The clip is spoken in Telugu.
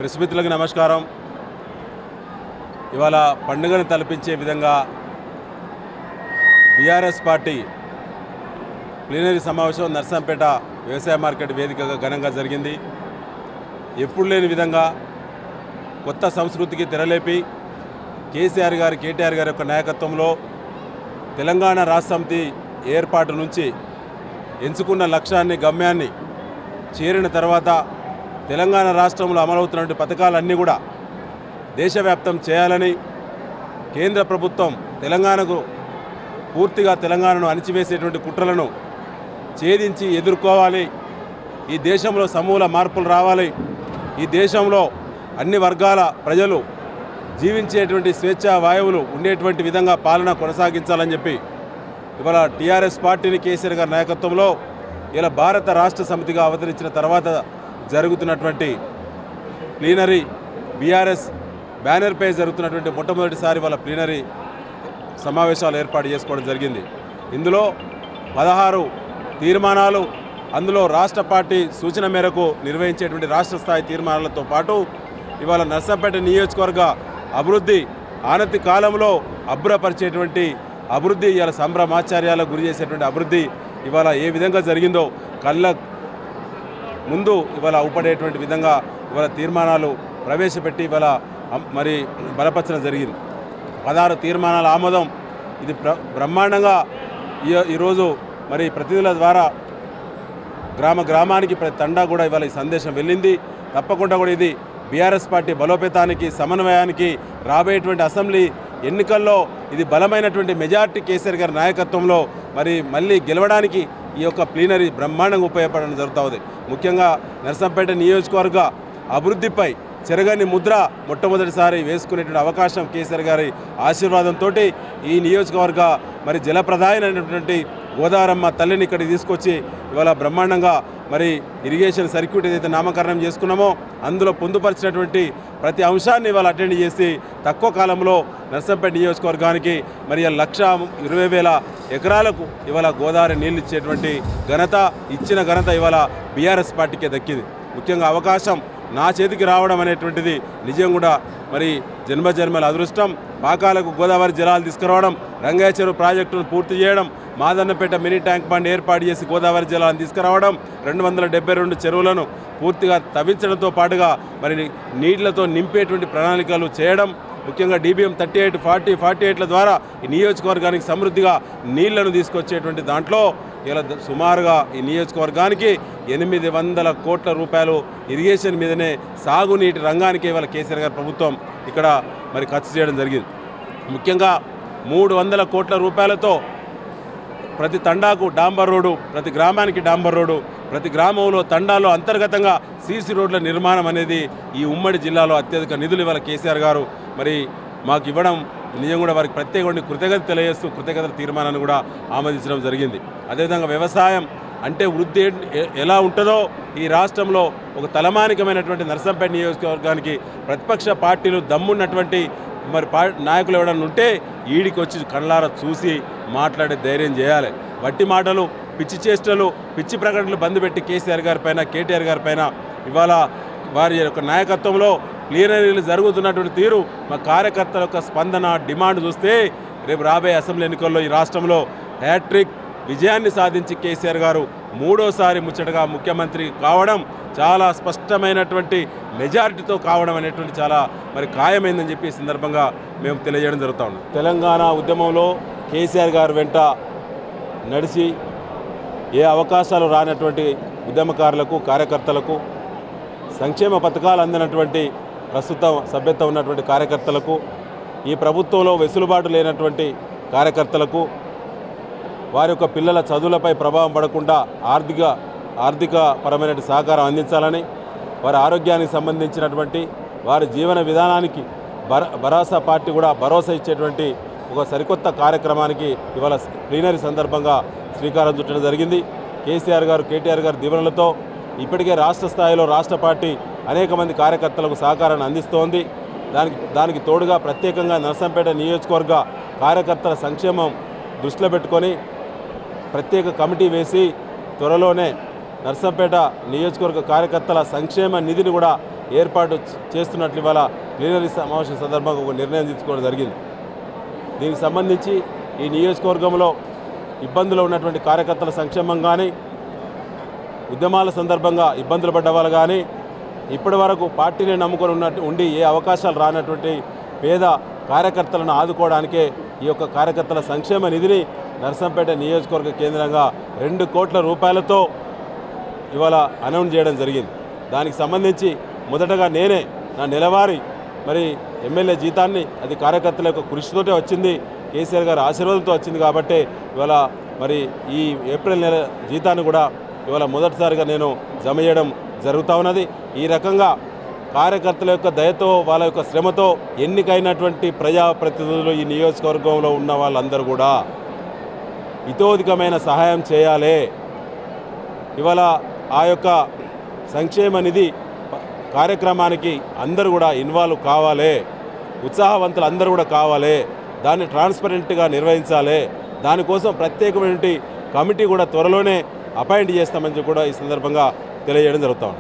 ప్రెస్ మిత్రులకు నమస్కారం ఇవాళ పండుగను తలపించే విధంగా బీఆర్ఎస్ పార్టీ ప్లీనరీ సమావేశం నర్సంపేట వ్యవసాయ మార్కెట్ వేదికగా ఘనంగా జరిగింది ఎప్పుడు లేని విధంగా కొత్త సంస్కృతికి తెరలేపి కేసీఆర్ గారి కేటీఆర్ గారి యొక్క నాయకత్వంలో తెలంగాణ రాష్ట్ర సమితి ఏర్పాటు నుంచి ఎంచుకున్న లక్ష్యాన్ని గమ్యాన్ని చేరిన తర్వాత తెలంగాణ రాష్ట్రంలో అమలవుతున్నటువంటి పథకాలన్నీ కూడా దేశవ్యాప్తం చేయాలని కేంద్ర ప్రభుత్వం తెలంగాణకు పూర్తిగా తెలంగాణను అణిచివేసేటువంటి కుట్రలను ఛేదించి ఎదుర్కోవాలి ఈ దేశంలో సమూల మార్పులు రావాలి ఈ దేశంలో అన్ని వర్గాల ప్రజలు జీవించేటువంటి స్వేచ్ఛా వాయువులు ఉండేటువంటి విధంగా పాలన కొనసాగించాలని చెప్పి ఇవాళ టీఆర్ఎస్ పార్టీని కేసీఆర్ గారి నాయకత్వంలో ఇలా భారత రాష్ట్ర సమితిగా అవతరించిన తర్వాత జరుగుతున్నటువంటి ప్లీనరీ బీఆర్ఎస్ బ్యానర్పై జరుగుతున్నటువంటి మొట్టమొదటిసారి వాళ్ళ ప్లీనరీ సమావేశాలు ఏర్పాటు చేసుకోవడం జరిగింది ఇందులో పదహారు తీర్మానాలు అందులో రాష్ట్ర పార్టీ సూచన మేరకు నిర్వహించేటువంటి రాష్ట్ర స్థాయి తీర్మానాలతో పాటు ఇవాళ నర్సంపేట నియోజకవర్గ అభివృద్ధి ఆనతి కాలంలో అబ్బురపరిచేటువంటి అభివృద్ధి ఇవాళ సంభ్రమాచార్యాలకు గురి చేసేటువంటి అభివృద్ధి ఇవాళ ఏ విధంగా జరిగిందో కళ్ళ ముందు ఇవాళ ఉపడేటువంటి విధంగా ఇవాళ తీర్మానాలు ప్రవేశపెట్టి ఇవాళ అం- మరి బలపరచడం జరిగింది పదహారు తీర్మానాల ఆమోదం ఇది ప్ర బ్రహ్మాండంగా ఈ- ఈరోజు మరి ప్రతినిధుల ద్వారా గ్రామ గ్రామానికి ప్రతి తండా కూడా ఇవాళ ఈ సందేశం వెళ్ళింది తప్పకుండా కూడా ఇది బీఆర్ఎస్ పార్టీ బలోపేతానికి సమన్వయానికి రాబోయేటువంటి అసెంబ్లీ ఎన్నికల్లో ఇది బలమైనటువంటి మెజార్టీ కేసీఆర్ గారి నాయకత్వంలో మరి మళ్ళీ గెలవడానికి ఈ యొక్క ప్లీనరీ బ్రహ్మాండంగా ఉపయోగపడడం జరుగుతూ ఉంది ముఖ్యంగా నరసంపేట నియోజకవర్గ అభివృద్ధిపై చెరగని ముద్ర మొట్టమొదటిసారి వేసుకునేటువంటి అవకాశం కేసీఆర్ గారి ఆశీర్వాదంతో ఈ నియోజకవర్గ మరి జలప్రదాయమైనటువంటి గోదావరమ్మ తల్లిని ఇక్కడికి తీసుకొచ్చి ఇవాళ బ్రహ్మాండంగా మరి ఇరిగేషన్ సర్క్యూట్ ఏదైతే నామకరణం చేసుకున్నామో అందులో పొందుపరిచినటువంటి ప్రతి అంశాన్ని ఇవాళ అటెండ్ చేసి తక్కువ కాలంలో నర్సంపేట నియోజకవర్గానికి మరి ఇవాళ లక్ష ఇరవై వేల ఎకరాలకు ఇవాళ గోదావరి నీళ్ళు ఇచ్చేటువంటి ఘనత ఇచ్చిన ఘనత ఇవాళ బీఆర్ఎస్ పార్టీకే దక్కింది ముఖ్యంగా అవకాశం నా చేతికి రావడం అనేటువంటిది నిజం కూడా మరి జన్మ జన్మల అదృష్టం పాకాలకు గోదావరి జలాలు తీసుకురావడం రంగయ్య చెరువు ప్రాజెక్టును పూర్తి చేయడం మాదన్నపేట మినీ ట్యాంక్ బండ్ ఏర్పాటు చేసి గోదావరి జలాలను తీసుకురావడం రెండు వందల డెబ్బై రెండు చెరువులను పూర్తిగా తవ్వించడంతో పాటుగా మరి నీళ్లతో నింపేటువంటి ప్రణాళికలు చేయడం ముఖ్యంగా DBM thirty eight forty forty ఎయిట్ల ద్వారా ఈ నియోజకవర్గానికి సమృద్ధిగా నీళ్లను తీసుకొచ్చేటువంటి దాంట్లో ఇలా ద- సుమారుగా ఈ నియోజకవర్గానికి ఎనిమిది వందల కోట్ల రూపాయలు ఇరిగేషన్ మీదనే సాగునీటి రంగానికి ఇవాళ కేసీఆర్ గారి ప్రభుత్వం ఇక్కడ మరి ఖర్చు చేయడం జరిగింది ముఖ్యంగా మూడు వందల కోట్ల రూపాయలతో ప్రతి తండాకు డాంబర్ రోడ్డు ప్రతి గ్రామానికి డాంబర్ రోడ్డు ప్రతి గ్రామంలో తండాలో అంతర్గతంగా సీసీ రోడ్ల నిర్మాణం అనేది ఈ ఉమ్మడి జిల్లాలో అత్యధిక నిధులు ఇవాళ కేసీఆర్ గారు మరి మాకు ఇవ్వడం నిజం కూడా వారికి ప్రత్యేకమైన కృతజ్ఞత తెలియజేస్తూ కృతజ్ఞతల తీర్మానాన్ని కూడా ఆమోదించడం జరిగింది అదేవిధంగా వ్యవసాయం అంటే వృద్ధి ఏ- ఎలా ఉంటుందో ఈ రాష్ట్రంలో ఒక తలమానికమైనటువంటి నర్సంపేట నియోజకవర్గానికి ప్రతిపక్ష పార్టీలు దమ్మున్నటువంటి మరి పా నాయకులు ఎవడన్నా ఉంటే ఈడికి వచ్చి కళ్ళారా చూసి మాట్లాడే ధైర్యం చేయాలి వట్టి మాటలు పిచ్చి చేష్టలు పిచ్చి ప్రకటనలు బంద్ పెట్టి కేసీఆర్ గారి పైన కేటీఆర్ గారి పైన ఇవాళ వారి యొక్క నాయకత్వంలో ప్లీనరీలు జరుగుతున్నటువంటి తీరు మా కార్యకర్తల యొక్క స్పందన డిమాండ్ చూస్తే రేపు రాబోయే అసెంబ్లీ ఎన్నికల్లో ఈ రాష్ట్రంలో హ్యాట్రిక్ విజయాన్ని సాధించి కేసీఆర్ గారు మూడోసారి ముచ్చటగా ముఖ్యమంత్రి కావడం చాలా స్పష్టమైనటువంటి మెజారిటీతో కావడం అనేటువంటి చాలా మరి ఖాయమైందని చెప్పి ఈ సందర్భంగా మేము తెలియజేయడం జరుగుతూ ఉంది తెలంగాణ ఉద్యమంలో కేసీఆర్ గారు వెంట నడిచి ఏ అవకాశాలు రానటువంటి ఉద్యమకారులకు కార్యకర్తలకు సంక్షేమ పథకాలు అందినటువంటి ప్రస్తుతం సభ్యత్వం ఉన్నటువంటి కార్యకర్తలకు ఈ ప్రభుత్వంలో వెసులుబాటు లేనటువంటి కార్యకర్తలకు వారి యొక్క పిల్లల చదువులపై ప్రభావం పడకుండా ఆర్థిక ఆర్థిక పరమైన సహకారం అందించాలని వారి ఆరోగ్యానికి సంబంధించినటువంటి వారి జీవన విధానానికి భర భరోసా పార్టీ కూడా భరోసా ఇచ్చేటువంటి ఒక సరికొత్త కార్యక్రమానికి ఇవాళ ప్లీనరీ సందర్భంగా శ్రీకారం చుట్టడం జరిగింది కేసీఆర్ గారు కేటీఆర్ గారి దీవెనలతో ఇప్పటికే రాష్ట్ర స్థాయిలో రాష్ట్ర పార్టీ అనేక మంది కార్యకర్తలకు సహకారాన్ని అందిస్తోంది దానికి దానికి తోడుగా ప్రత్యేకంగా నరసంపేట నియోజకవర్గ కార్యకర్తల సంక్షేమం దృష్టిలో పెట్టుకొని ప్రత్యేక కమిటీ వేసి త్వరలోనే నర్సంపేట నియోజకవర్గ కార్యకర్తల సంక్షేమ నిధిని కూడా ఏర్పాటు చేస్తున్నట్లు ఇవాళ ప్లీనరీ సమావేశం సందర్భంగా ఒక నిర్ణయం తీసుకోవడం జరిగింది దీనికి సంబంధించి ఈ నియోజకవర్గంలో ఇబ్బందులు ఉన్నటువంటి కార్యకర్తల సంక్షేమం కానీ ఉద్యమాల సందర్భంగా ఇబ్బందులు పడ్డ వాళ్ళు కానీ ఇప్పటి వరకు పార్టీని నమ్ముకొని ఉన్నట్టు ఉండి ఏ అవకాశాలు రానటువంటి పేద కార్యకర్తలను ఆదుకోవడానికే ఈ యొక్క కార్యకర్తల సంక్షేమ నిధిని నర్సంపేట నియోజకవర్గ కేంద్రంగా రెండు కోట్ల రూపాయలతో ఇవాళ అనౌన్స్ చేయడం జరిగింది దానికి సంబంధించి మొదటగా నేనే నా నెలవారీ మరి ఎమ్మెల్యే జీతాన్ని అది కార్యకర్తల యొక్క కృషితోటే వచ్చింది కేసీఆర్ గారి ఆశీర్వాదంతో వచ్చింది కాబట్టి ఇవాళ మరి ఈ ఏప్రిల్ నెల జీతాన్ని కూడా ఇవాళ మొదటిసారిగా నేను జమ చేయడం జరుగుతూ ఉన్నది ఈ రకంగా కార్యకర్తల యొక్క దయతో వాళ్ళ యొక్క శ్రమతో ఎన్నికైనటువంటి ప్రజాప్రతినిధులు ఈ నియోజకవర్గంలో ఉన్న వాళ్ళందరూ కూడా ఇతోధికమైన సహాయం చేయాలి ఇవాళ ఆ యొక్క సంక్షేమ నిధి ప- కార్యక్రమానికి అందరూ కూడా ఇన్వాల్వ్ కావాలి ఉత్సాహవంతులు అందరూ కూడా కావాలి దాన్ని ట్రాన్స్పరెంట్గా నిర్వహించాలి దానికోసం ప్రత్యేకమైన కమిటీ కూడా త్వరలోనే అపాయింట్ చేస్తామని చెప్పి కూడా ఈ సందర్భంగా తెలియజేయడం జరుగుతా ఉంది